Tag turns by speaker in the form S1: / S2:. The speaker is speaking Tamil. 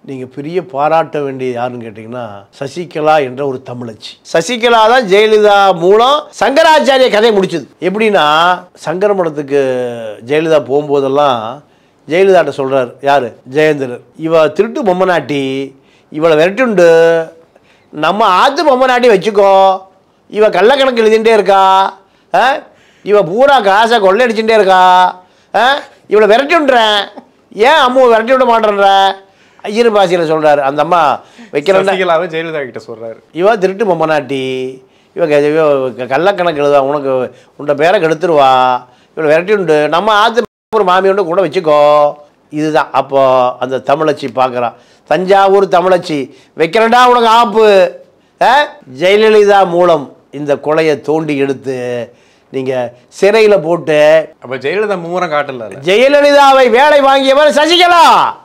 S1: நீங்கள் பெரிய பாராட்ட வேண்டிய யாருன்னு கேட்டிங்கன்னா சசிகலா என்ற ஒரு தமிழச்சி சசிகலா தான் ஜெயலலிதா மூலம் சங்கராச்சாரிய கதையை முடிச்சது எப்படின்னா சங்கரமடத்துக்கு ஜெயலலிதா போகும்போதெல்லாம் ஜெயலலிதாட்ட சொல்கிறார் யார் ஜெயேந்திரர் இவ திருட்டு பொம்மநாட்டி இவளை விரட்டுண்டு நம்ம ஆத்து பொம்மநாட்டி வச்சுக்கோ இவ கள்ளக்கணக்கு எழுதிட்டே இருக்கா ஆ? இவ பூரா காசை கொள்ளையடிச்சுட்டே இருக்கா ஆ? இவளை விரட்டி விட்றேன் ஏன் அம்மாவை விரட்டி விட மாட்டேன்ற ஐயர் பாசியில் சொல்கிறாரு அந்த அம்மா வைக்கிறேன்
S2: சசிகலாவை ஜெயலலிதா கிட்ட சொல்றாரு
S1: இவ திருட்டு பொம்மநாட்டி இவ க- இவ க- கள்ளக்கணக்கு எழுதுவா உனக்கு உன்ட பேரை கெடுத்துருவா இவளை விரட்டி உண்டு நம்ம ஆத்து ஒரு மாமியோண்டு கூட வச்சுக்கோ இதுதான் அப்போ அந்த தமிழச்சி பார்க்குறா தஞ்சாவூர் தமிழச்சி வைக்கிறேன்டா உனக்கு ஆப்பு ஆ? ஜெயலலிதா மூலம் இந்த கொலையை தோண்டி எடுத்து நீங்கள் சிறையில் போட்டு
S2: அப்ப ஜெயலலிதா மும்முரம் காட்டல
S1: ஜெயலலிதாவை வேலை வாங்கியவர் சசிகலா